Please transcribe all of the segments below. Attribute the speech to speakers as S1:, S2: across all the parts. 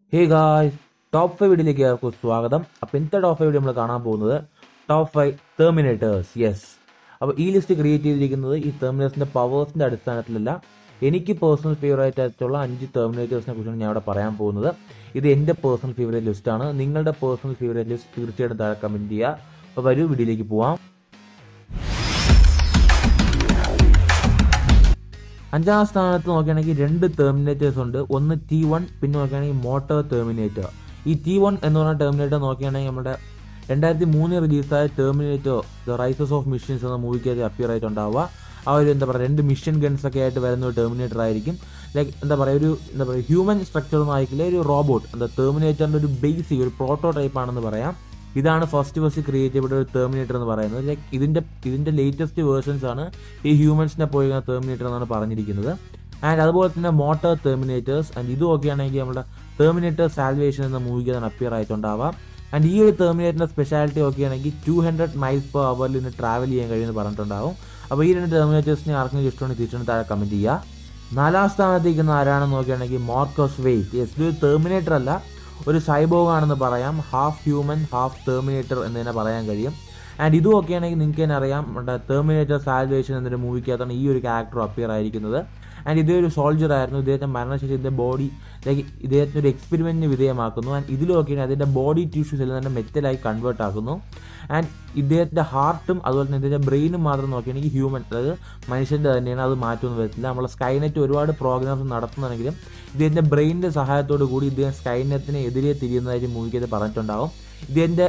S1: ഹേ ഗായ് top five വീഡിയോയിലേക്ക് ഏവർക്കും സ്വാഗതം അപ്പോൾ ഇന്നത്തെ ടോപ്പ് ഫൈവ് വീഡിയോ നമ്മൾ കാണാൻ പോകുന്നത് ടോപ്പ് ഫൈവ് ടെർമിനേറ്റേഴ്സ് യെസ് അപ്പോൾ ഈ ലിസ്റ്റ് ക്രിയേറ്റ് ചെയ്തിരിക്കുന്നത് ഈ ടെർമിനേഴ്സിൻ്റെ പവേഴ്സിൻ്റെ അടിസ്ഥാനത്തിലല്ല എനിക്ക് പേഴ്സണൽ ഫേവറേറ്റ് ആയിട്ടുള്ള അഞ്ച് ടെർമിനേറ്റേഴ്സിനെ കുറിച്ചാണ് ഞാൻ ഇവിടെ പറയാൻ പോകുന്നത് ഇത് എൻ്റെ പേഴ്സണൽ ഫേവറേറ്റ് ലിസ്റ്റാണ് നിങ്ങളുടെ പേഴ്സണൽ ഫേവറേറ്റ് ലിസ്റ്റ് തീർച്ചയായിട്ടും താഴെ കമൻറ്റ് ചെയ്യുക അപ്പോൾ വരൂ വീഡിയോയിലേക്ക് പോവാം അഞ്ചാം സ്ഥാനത്ത് നോക്കുകയാണെങ്കിൽ രണ്ട് ടെർമിനേറ്റേഴ്സ് ഉണ്ട് ഒന്ന് ടി വൺ പിന്നെ നോക്കുകയാണെങ്കിൽ മോട്ടോർ ടെർമിനേറ്റർ ഈ ടി വൺ എന്ന് പറഞ്ഞ ടെർമിനേറ്റർ നോക്കുകയാണെങ്കിൽ നമ്മുടെ രണ്ടായിരത്തി മൂന്നിൽ റിലീസായ terminator the rises of missions എന്ന മൂവിക്കകത്ത് അപ്പിയർ ആയിട്ടുണ്ടാവുക ആ ഒരു എന്താ പറയുക രണ്ട് മിഷൻ ഗൺസ് ഒക്കെ ആയിട്ട് വരുന്ന ഒരു ടെർമിനേറ്റർ ആയിരിക്കും ലൈക്ക് എന്താ പറയുക ഒരു എന്താ പറയുക ഹ്യൂമൻ സ്ട്രക്ചർ ഒന്നും ആയിരിക്കില്ല ഒരു റോബോട്ട് എന്താ ടെർമിനേറ്ററിൻ്റെ ഒരു ബേസിക് ഒരു പ്രോട്ടോ ടൈപ്പ് ആണെന്ന് പറയാം ഇതാണ് ഫസ്റ്റ് ഫസ്റ്റ് ക്രിയേറ്റ് ചെയ്യപ്പെട്ട ഒരു ടെർമിനേറ്റർ എന്ന് പറയുന്നത് ലൈക്ക് ഇതിന്റെ ഇതിന്റെ ലേറ്റസ്റ്റ് വേർഷൻസ് ആണ് ഈ ഹ്യൂമൻസിനെ പോയി ടെർമിനേറ്റർ എന്നാണ് പറഞ്ഞിരിക്കുന്നത് ആൻഡ് അതുപോലെ തന്നെ മോട്ടോർ ടെർമിനേറ്റേഴ്സ് ആൻഡ് ഇത് നോക്കുകയാണെങ്കിൽ നമ്മുടെ ടെർമിനേറ്റർ സാൽവേഷൻ എന്ന മൂവിക്കാണ് അപ്പിയർ ആയിട്ടുണ്ടാവാം ആൻഡ് ഈ ഒരു ടെർമിനേറ്ററിന്റെ സ്പെഷ്യാലിറ്റി നോക്കുകയാണെങ്കിൽ ടു ഹൺഡ്രഡ് മൈൽസ് പെർ അവറിൽ നിന്ന് ട്രാവൽ ചെയ്യാൻ കഴിയുമെന്ന് പറഞ്ഞിട്ടുണ്ടാവും അപ്പോൾ ഈ രണ്ട് ടെർമിനേറ്റേഴ്സിനെ ആർക്കെങ്കിലും ഇഷ്ടമാണെങ്കിൽ തിരിച്ചു താഴെ കമന്റ് ചെയ്യുക നാലാം സ്ഥാനത്തേക്കുന്ന ആരാണെന്ന് നോക്കുകയാണെങ്കിൽ മാർക്കോസ് വെയിറ്റ് യെസ് ഇത് ടെർമിനേറ്റർ അല്ല ഒരു സൈബോഗ് ആണെന്ന് പറയാം ഹാഫ് ഹ്യൂമൻ ഹാഫ് ടെർമിനേറ്റർ എന്ന് തന്നെ പറയാൻ കഴിയും ആൻഡ് ഇതും ഒക്കെ ആണെങ്കിൽ നിങ്ങൾക്ക് തന്നെ അറിയാം നമ്മുടെ ടെർമിനേറ്റർ സാൽവേഷൻ എന്നൊരു മൂവിക്കകത്താണ് ഈ ഒരു ക്യാരക്ടർ അപ്പിയർ ആയിരിക്കുന്നത് ആൻഡ് ഇതേ ഒരു സോൾജർ ആയിരുന്നു ഇദ്ദേഹത്തെ മരണശേഷം ഇതിൻ്റെ ബോഡി ലൈക്ക് ഇദ്ദേഹത്തിന് ഒരു എക്സ്പെരിമെൻറ്റിന് വിധേയമാക്കുന്നു ആൻഡ് ഇതിലൊക്കെ അതിൻ്റെ ബോഡി ടിഷ്യൂസ് എല്ലാം തന്നെ മെറ്റലായി കൺവേർട്ട് ആക്കുന്നു ആൻഡ് ഇദ്ദേഹത്തിൻ്റെ ഹാർട്ടും അതുപോലെ തന്നെ ഇതിൻ്റെ ബ്രെയിനും മാത്രം നോക്കുകയാണെങ്കിൽ ഹ്യൂമൻ അതായത് മനുഷ്യൻ്റെ തന്നെയാണ് അത് മാറ്റമൊന്നും വരത്തില്ല നമ്മൾ സ്കൈനെറ്റ് ഒരുപാട് പ്രോഗ്രാംസ് നടത്തുന്നുണ്ടെങ്കിലും ഇദ്ദേഹത്തിൻ്റെ ബ്രെയിനിൻ്റെ സഹായത്തോടു കൂടി ഇദ്ദേഹം സ്കൈനെറ്റിന് എതിരെ തിരിയുന്നതായിട്ട് മൂവിക്ക് ഇത് പറഞ്ഞിട്ടുണ്ടാവും ഇതിൻ്റെ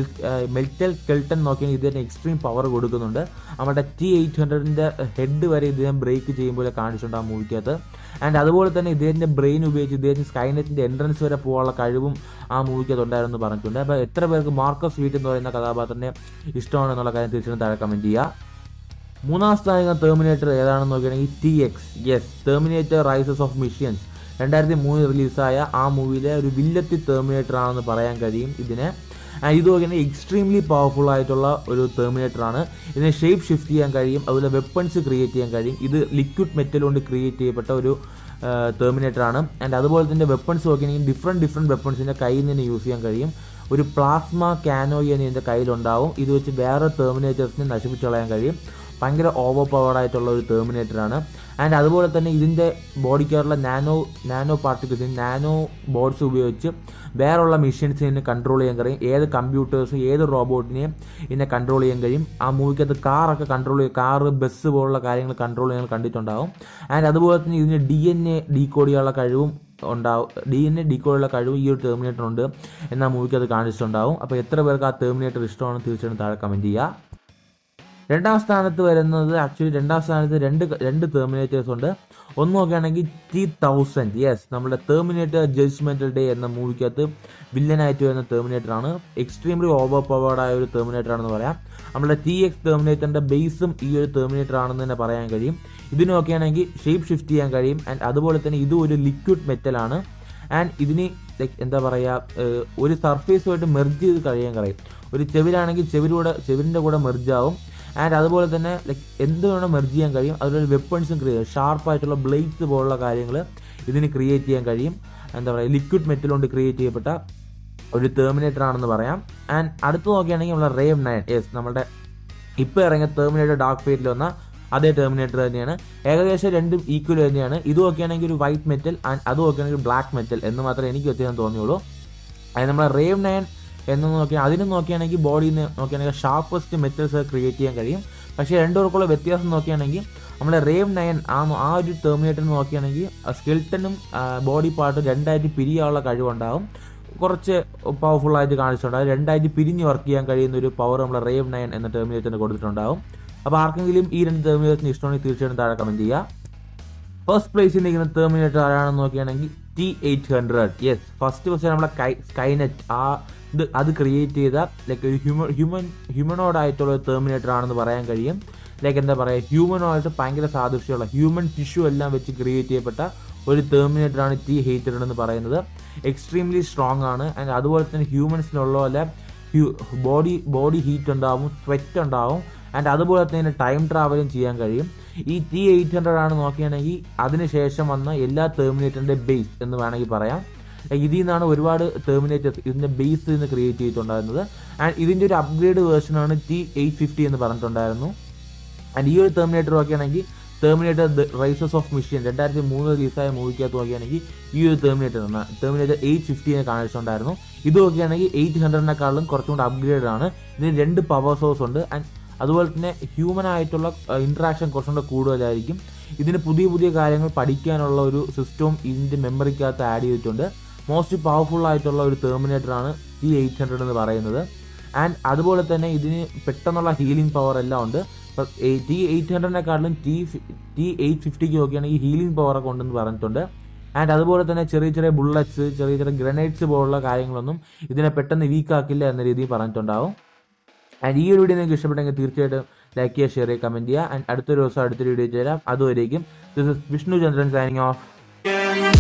S1: മെൽറ്റൽ കെൽട്ടൻ നോക്കിയാൽ ഇദ്ദേഹത്തിന് എക്സ്ട്രീം പവർ കൊടുക്കുന്നുണ്ട് നമ്മുടെ ടി എയ്റ്റ് ഹൺഡ്രഡിൻ്റെ ഹെഡ് വരെ ഇദ്ദേഹം ബ്രേക്ക് ചെയ്യുമ്പോൾ കാണിച്ചിട്ടുണ്ട് ആ മൂവിക്കകത്ത് ആൻഡ് അതുപോലെ തന്നെ ഇദ്ദേഹത്തിൻ്റെ ബ്രെയിൻ ഉപയോഗിച്ച് ഇദ്ദേഹത്തിന് സ്കൈനെറ്റിൻ്റെ എൻട്രൻസ് വരെ പോകാനുള്ള കഴിവും ആ മൂവിക്കകത്ത് ഉണ്ടായിരുന്നു പറഞ്ഞിട്ടുണ്ട് അപ്പോൾ എത്ര പേർക്ക് മാർക്കസ് വീട്ട് എന്ന് പറയുന്ന കഥാപാത്രത്തിനെ ഇഷ്ടമാണെന്നുള്ള കാര്യം തീർച്ചയായും താഴെ കമൻറ്റ് ചെയ്യുക മൂന്നാം സ്ഥാനം ടെർമിനേറ്റർ ഏതാണെന്ന് നോക്കുകയാണെങ്കിൽ T X yes terminator rises of missions രണ്ടായിരത്തി മൂന്നിൽ റിലീസായ ആ മൂവിയിലെ ഒരു വില്ലത്തി ടെർമിനേറ്റർ ആണെന്ന് പറയാൻ കഴിയും ഇതിനെ ആൻഡ് ഇത് നോക്കിയാൽ എക്സ്ട്രീംലി പവർഫുൾ ആയിട്ടുള്ള ഒരു ടെർമിനേറ്റർ ആണ് ഇതിനെ ഷേപ്പ് ഷിഫ്റ്റ് ചെയ്യാൻ കഴിയും അതുപോലെ വെപ്പൺസ് ക്രിയേറ്റ് ചെയ്യാൻ കഴിയും ഇത് ലിക്വിഡ് മെറ്റൽ കൊണ്ട് ക്രിയേറ്റ് ചെയ്യപ്പെട്ട ഒരു ടെർമിനേറ്റർ ആണ് ആൻഡ് അതുപോലെ തന്നെ വെപ്പൺസ് നോക്കിയാണെങ്കിൽ ഡിഫറെൻറ്റ് ഡിഫറെൻറ്റ് വെപ്പൺസിൻ്റെ കയ്യിൽ നിന്ന് യൂസ് ചെയ്യാൻ കഴിയും ഒരു പ്ലാസ്മ കാനോയി എന്ന് ഇതിൻ്റെ കയ്യിലുണ്ടാവും ഇത് വെച്ച് വേറെ ടെർമിനേറ്റേഴ്സിനെ നശിപ്പിച്ച് കളയാൻ കഴിയും ഭയങ്കര ഓവർ പവർഡ് ആയിട്ടുള്ള ഒരു ടെർമിനേറ്റർ ആണ് ആൻഡ് അതുപോലെ തന്നെ ഇതിൻ്റെ ബോഡിക്കകത്തുള്ള nano nano particles nano boards ഉപയോഗിച്ച് വേറെയുള്ള മെഷീൻസിനെ കൺട്രോൾ ചെയ്യാൻ കഴിയും ഏത് കമ്പ്യൂട്ടേഴ്സും ഏത് റോബോട്ടിനെയും ഇതിനെ കൺട്രോൾ ചെയ്യാൻ കഴിയും ആ മൂവിക്കകത്ത് കാറൊക്കെ കൺട്രോൾ ചെയ്യും കാറ് ബസ് പോലുള്ള കാര്യങ്ങൾ കൺട്രോൾ ചെയ്യാൻ കണ്ടിട്ടുണ്ടാവും ആൻഡ് അതുപോലെ തന്നെ ഇതിന് ഡി എൻ എ ഡീകോഡ് ചെയ്യാനുള്ള കഴിവും ഉണ്ടാവും ഡി എൻ എ ഡീകോഡുള്ള കഴിവ് ഈ ഒരു ടെർമിനേറ്റർ ഉണ്ട് എന്ന മൂവിക്ക് അത് കാണിച്ചിട്ടുണ്ടാവും അപ്പോൾ എത്ര പേർക്ക് ആ ടെർമിനേറ്റർ ഇഷ്ടമാണെന്ന് തീർച്ചയായിട്ടും താഴെ കമൻറ്റ് ചെയ്യുക രണ്ടാം സ്ഥാനത്ത് വരുന്നത് ആക്ച്വലി രണ്ടാം സ്ഥാനത്ത് രണ്ട് രണ്ട് ടെർമിനേറ്റേഴ്സ് ഉണ്ട് ഒന്ന് നോക്കുകയാണെങ്കിൽ ടി തൗസൻഡ് യെസ് നമ്മുടെ ടെർമിനേറ്റർ ജഡ്ജ്മെന്റൽ ഡേ എന്ന മൂവിക്കകത്ത് വില്ലനായിട്ട് വരുന്ന ടെർമിനേറ്റർ ആണ് എക്സ്ട്രീംലി ഓവർ പവേർഡ് ആയ ഒരു ടെർമിനേറ്റർ ആണെന്ന് പറയാം നമ്മുടെ ടി എക്സ് ടെർമിനേറ്ററിന്റെ ബേസും ഈ ഒരു ടെർമിനേറ്റർ ആണെന്ന് തന്നെ പറയാൻ കഴിയും ഇതിന് നോക്കുകയാണെങ്കിൽ ഷേപ്പ് ഷിഫ്റ്റ് ചെയ്യാൻ കഴിയും ആൻഡ് അതുപോലെ തന്നെ ഇതും ഒരു ലിക്വിഡ് മെറ്റൽ ആണ് ആൻഡ് ഇതിന് ലൈക്ക് എന്താ പറയുക ഒരു സർഫേസുമായിട്ട് മെർജ് ചെയ്ത് കഴിയാൻ കഴിയും ഒരു ചെവിലാണെങ്കിൽ ചെവിലൂടെ ചെവിലിൻ്റെ കൂടെ മെർജ് ആവും ആൻഡ് അതുപോലെ തന്നെ ലൈക്ക് എന്ത് വേണം മെർജ് ചെയ്യാൻ കഴിയും അതുപോലെ വെപ്പൺസും ക്രിയേറ്റ് ഷാർപ്പായിട്ടുള്ള ബ്ലേഡ്സ് പോലുള്ള കാര്യങ്ങൾ ഇതിന് ക്രിയേറ്റ് ചെയ്യാൻ കഴിയും എന്താ പറയുക ലിക്വിഡ് മെറ്റൽ കൊണ്ട് ക്രിയേറ്റ് ചെയ്യപ്പെട്ട ഒരു ടെർമിനേറ്റർ ആണെന്ന് പറയാം ആൻഡ് അടുത്ത് നോക്കുകയാണെങ്കിൽ നമ്മുടെ റേവ് നയൻ യെസ് നമ്മുടെ ഇപ്പോൾ ഇറങ്ങിയ ടെർമിനേറ്റർ ഡാർക്ക് ഫേറ്റിൽ വന്ന അതേ ടെർമിനേറ്റർ തന്നെയാണ് ഏകദേശം രണ്ടും ഈക്വൽ തന്നെയാണ് ഇത് നോക്കുകയാണെങ്കിൽ ഒരു വൈറ്റ് മെറ്റൽ ആൻഡ് അത് നോക്കുകയാണെങ്കിൽ ബ്ലാക്ക് മെറ്റൽ എന്ന് മാത്രമേ എനിക്ക് വ്യത്യാസം തോന്നിയുള്ളൂ അത് നമ്മുടെ റേവ് നയൻ എന്ന് നോക്കിയാൽ അതിന് നോക്കുകയാണെങ്കിൽ ബോഡിയിൽ നിന്ന് നോക്കുകയാണെങ്കിൽ ഷാർപ്പസ്റ്റ് മെറ്റൽസ് ക്രിയേറ്റ് ചെയ്യാൻ കഴിയും പക്ഷേ രണ്ടുപേർക്കുള്ള വ്യത്യാസം നോക്കുകയാണെങ്കിൽ നമ്മുടെ റേവ് നയൻ ആ ആ ഒരു ടെർമിനേറ്റർ നോക്കുകയാണെങ്കിൽ സ്കെൽട്ടനും ബോഡി പാർട്ടും രണ്ടായിട്ട് പിരിയാനുള്ള കഴിവുണ്ടാവും കുറച്ച് പവർഫുൾ ആയിട്ട് കാണിച്ചിട്ടുണ്ടാവും രണ്ടായിട്ട് പിരിഞ്ഞ് വർക്ക് ചെയ്യാൻ കഴിയുന്ന ഒരു പവർ നമ്മുടെ റേവ് നയൻ എന്ന ടെർമിനേറ്ററിന് കൊടുത്തിട്ടുണ്ടാവും അപ്പോൾ ആർക്കെങ്കിലും ഈ രണ്ട് ടെർമിനേറ്ററിന് ഇഷ്ടമാണെങ്കിൽ തീർച്ചയായിട്ടും താഴെ കമൻറ്റ് ചെയ്യുക ഫസ്റ്റ് പ്ലേസിൽ നിൽക്കുന്ന ടെർമിനേറ്റർ ആരാണെന്ന് നോക്കുകയാണെങ്കിൽ T eight hundred yes first first നമ്മളെ കൈ സ്കൈനെറ്റ് ആ ഇത് അത് ക്രിയേറ്റ് ചെയ്ത ലൈക്ക് ഒരു ഹ്യൂമൻ ഹ്യൂമൻ ഹ്യൂമനോടായിട്ടുള്ള ഒരു ടെർമിനേറ്റർ ആണെന്ന് പറയാൻ കഴിയും ലൈക്ക് എന്താ പറയുക ഹ്യൂമനോയിട്ട് ഭയങ്കര സാദൃശ്യമുള്ള ഹ്യൂമൻ ടിഷ്യൂ എല്ലാം വെച്ച് ക്രിയേറ്റ് ചെയ്യപ്പെട്ട ഒരു ടെർമിനേറ്റർ ആണ് ടി ഹെയ്റ്റഡ് എന്ന് പറയുന്നത് എക്സ്ട്രീംലി സ്ട്രോങ് ആണ് ആൻഡ് അതുപോലെ തന്നെ ഹ്യൂമൻസിനുള്ള പോലെ ബോഡി ബോഡി ഹീറ്റ് ഉണ്ടാവും സ്വെറ്റ് ഉണ്ടാവും ആൻഡ് അതുപോലെ തന്നെ ടൈം ട്രാവലും ചെയ്യാൻ കഴിയും ഈ ടി എയ്റ്റ് ഹൺഡ്രഡ് ആണ് നോക്കുകയാണെങ്കിൽ അതിനുശേഷം വന്ന എല്ലാ ടെർമിനേറ്ററിന്റെ ബേസ് എന്ന് വേണമെങ്കിൽ പറയാം ഇതിൽ നിന്നാണ് ഒരുപാട് ടെർമിനേറ്റേഴ്സ് ഇതിൻ്റെ ബേസ് നിന്ന് ക്രിയേറ്റ് ചെയ്തിട്ടുണ്ടായിരുന്നത് ആൻഡ് ഇതിൻ്റെ ഒരു അപ്ഗ്രേഡ് വേർഷനാണ് ടി എയ്റ്റ് ഫിഫ്റ്റി എന്ന് പറഞ്ഞിട്ടുണ്ടായിരുന്നു ആൻഡ് ഈ ഒരു ടെർമിനേറ്റർ നോക്കുകയാണെങ്കിൽ terminator the rises of mission രണ്ടായിരത്തി മൂന്ന് റിലീസായ മൂവിക്കകത്ത് നോക്കുകയാണെങ്കിൽ ഈ ഒരു ടെർമിനേറ്റർ ആണ് ടെർമിനേറ്റർ എയ്റ്റ് ഫിഫ്റ്റീനെ കാണിച്ചിട്ടുണ്ടായിരുന്നു ഇത് നോക്കുകയാണെങ്കിൽ എയ്റ്റ് ഹൺഡ്രഡിനെക്കാളും കുറച്ചും കൂടെ അപ്ഗ്രേഡ് ആണ് ഇതിന് രണ്ട് പവർ സോഴ്സ് ഉണ്ട് ആൻഡ് അതുപോലെ തന്നെ ഹ്യൂമൻ ആയിട്ടുള്ള ഇൻട്രാക്ഷൻ കുറച്ചും കൂടെ കൂടുതലായിരിക്കും ഇതിന് പുതിയ പുതിയ കാര്യങ്ങൾ പഠിക്കാനുള്ള ഒരു സിസ്റ്റവും ഇതിൻ്റെ മെമ്മറിക്കകത്ത് ആഡ് ചെയ്തിട്ടുണ്ട് മോസ്റ്റ് പവർഫുൾ ആയിട്ടുള്ള ഒരു ടെർമിനേറ്റർ ആണ് ടി എയ്റ്റ് ഹൺഡ്രഡ് എന്ന് പറയുന്നത് ആൻഡ് അതുപോലെ തന്നെ ഇതിന് പെട്ടെന്നുള്ള ഹീലിംഗ് പവർ എല്ലാം ഉണ്ട് ടി എയ്റ്റ് ഹൺഡ്രഡിനെക്കാട്ടിലും ടി ടി എയ്റ്റ് ഫിഫ്റ്റിക്ക് നോക്കിയാണെങ്കിൽ ഹീലിംഗ് പവർ ഒക്കെ ഉണ്ടെന്ന് പറഞ്ഞിട്ടുണ്ട് ആൻഡ് അതുപോലെ തന്നെ ചെറിയ ചെറിയ ബുള്ളറ്റ്സ് ചെറിയ ചെറിയ ഗ്രനേഡ്സ് പോലുള്ള കാര്യങ്ങളൊന്നും ഇതിനെ പെട്ടെന്ന് വീക്ക് ആക്കില്ല എന്ന രീതിയിൽ പറഞ്ഞിട്ടുണ്ടാവും ആൻഡ് ഈ ഒരു വീഡിയോ നിങ്ങൾക്ക് ഇഷ്ടപ്പെട്ടെങ്കിൽ തീർച്ചയായിട്ടും ലൈക്ക് ചെയ്യുക ഷെയർ ചെയ്യുക കമൻറ്റ് ചെയ്യുക ആൻഡ് അടുത്തൊരു ദിവസം അടുത്തൊരു വീഡിയോ ചെയ്യാം അതുവരേക്കും this is Vishnu Chandran signing of